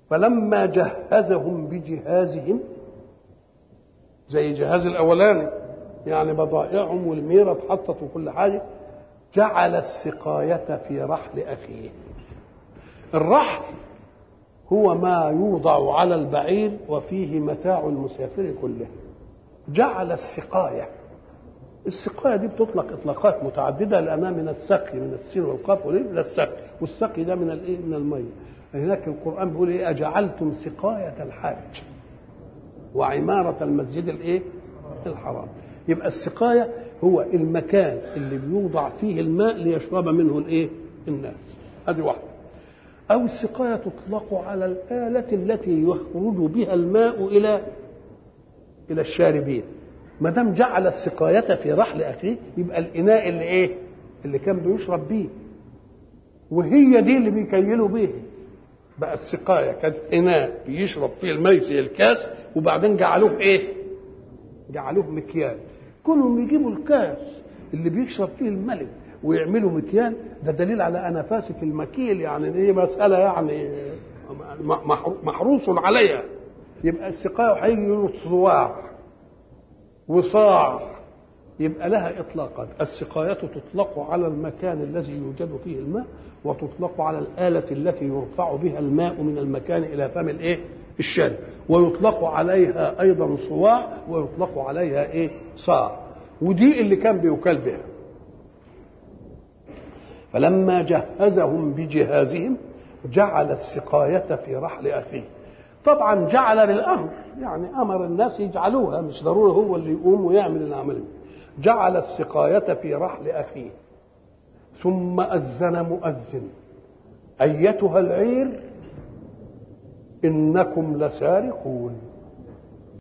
فلما جهزهم بجهازهم زي جهاز الاولاني يعني بضائعهم والميره اتحطت وكل حاجه جعل السقايه في رحل اخيه الرحل هو ما يوضع على البعير وفيه متاع المسافر كله جعل السقايه السقايه دي بتطلق اطلاقات متعدده لانها من السقي من السين والقاف الى السقي والسقي ده من الايه من الميه هناك القران بيقول ايه اجعلتم سقايه الحاج وعماره المسجد الايه الحرام يبقى السقايه هو المكان اللي بيوضع فيه الماء ليشرب منه الايه الناس هذه واحده او السقايه تطلق على الاله التي يخرج بها الماء الى الى الشاربين ما دام جعل السقايه في رحل اخيه يبقى الاناء اللي ايه اللي كان بيشرب بيه وهي دي اللي بيكيلوا بيه بقى السقايه كانت اناء بيشرب فيه الماء زي الكاس وبعدين جعلوه ايه جعلوه مكيال كلهم يجيبوا الكاس اللي بيشرب فيه الملك ويعملوا مكيال ده دليل على انفاسه المكيل يعني دي مساله يعني محروس عليها يبقى السقايه هيجي يقولوا صواع وصاع يبقى لها اطلاقات السقايه تطلق على المكان الذي يوجد فيه الماء وتطلق على الآلة التي يرفع بها الماء من المكان إلى فم الإيه؟ الشارب ويطلق عليها أيضا صواع ويطلق عليها إيه؟ صاع ودي اللي كان بيكال بها فلما جهزهم بجهازهم جعل السقاية في رحل أخيه طبعا جعل بالأمر يعني أمر الناس يجعلوها مش ضروري هو اللي يقوم ويعمل العمل جعل السقاية في رحل أخيه ثم أذن مؤذن أيتها العير إنكم لسارقون